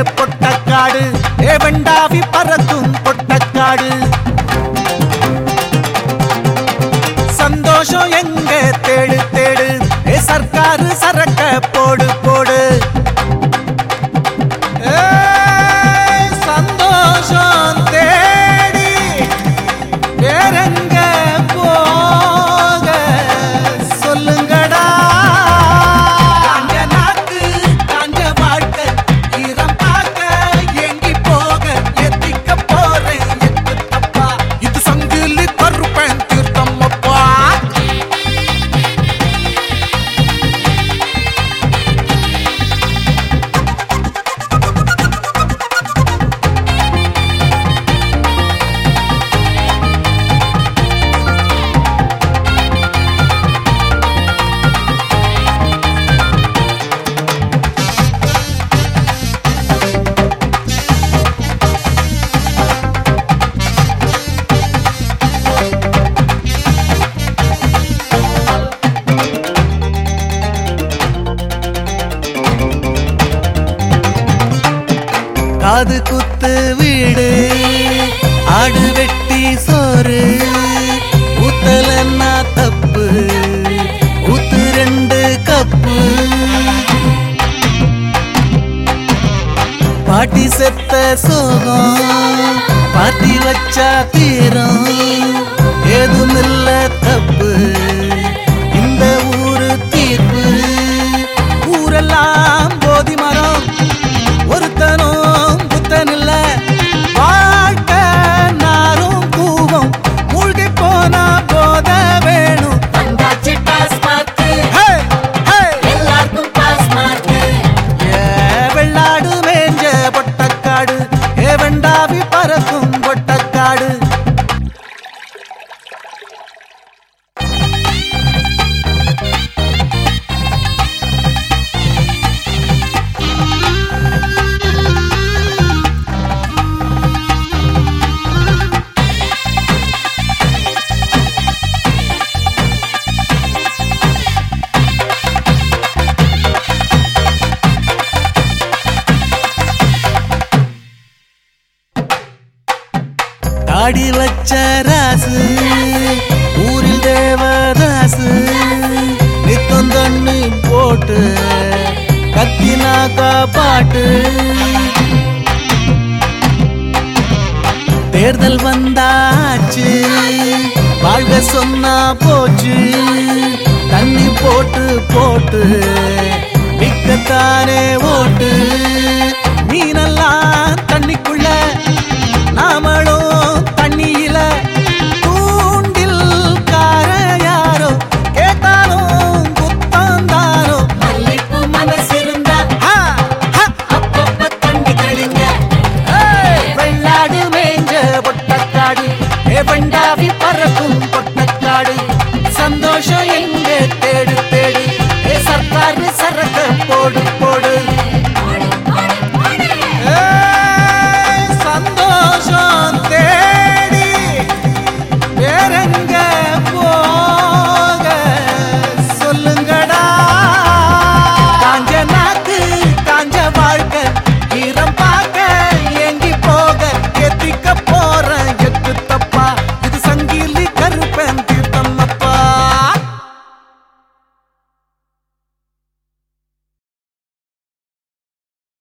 பொட்டக்காடு ஏ வெண்டாவி பறக்கும் பொட்டக்காடு சந்தோஷம் எங்க தேடு தேடு ஏ சர்க்காரு சரக்க போடு போடு ஏய், சந்தோஷம் தேடி வேறெங்க போக சொல்லுங்கடா காஞ்ச நாக்கு காஞ்ச வாழ்க்கை ஈரம் பார்க்க எங்கி போக எத்திக்க போறேன் எத்து தப்பா இது சங்கிலி கருப்பேன் தீர்த்தம் அப்பா காது குத்து வீடு ஆடு வெட்டி சோறு ஊத்தலன்னா தப்பு ஊத்து ரெண்டு கப்பு பாட்டி செத்த சோகம் பாட்டி வச்சா தீரம் ஏதுமில்ல தப்பு இந்த ஊரு தீர்ப்பு ஊரெல்லாம் போதி மரம் ஒருத்தனும் புத்தன் இல்ல வாழ்க்கை நாரும் கூவம் மூழ்கி போனா போத வேணும் வந்தாச்சு பாஸ் மார்க்கு ஹே, ஹே. எல்லாருக்கும் பாஸ் மார்க்கு ஏ வெள்ளாடு மேஞ்ச பொட்டக்காடு ஏ வெண்டாவி பறக்கும் பொட்டக்காடு தாடி வச்ச ராசு ஊரில் தேவதாசு நித்தம் தண்ணி போட்டு கத்தினாக்கா பாட்டு தேர்தல் வந்தாச்சு வாழ்க சொன்னா போச்சு தண்ணி போட்டு போட்டு விக்கத்தானே ஓட்டு மீனெல்லாம் தண்ணிக்குள்ள நாமளும் தண்ணியில தூண்டில் கார யாரோ கேட்டாலும் குத்தம் தாரோ மல்லிப்பூ மனசு இருந்தா ஹா, ஹா. அப்பப்ப தண்ணி தெளிங்க ஏய், வெள்ளாடு மேஞ்ச பொட்டக்காடு ஏ பண்டாவி பறக்கும் பொட்டக்காடு சந்தோஷம் எங்க தேடு தேடு ஏ சர்க்காரு சரக்க போடு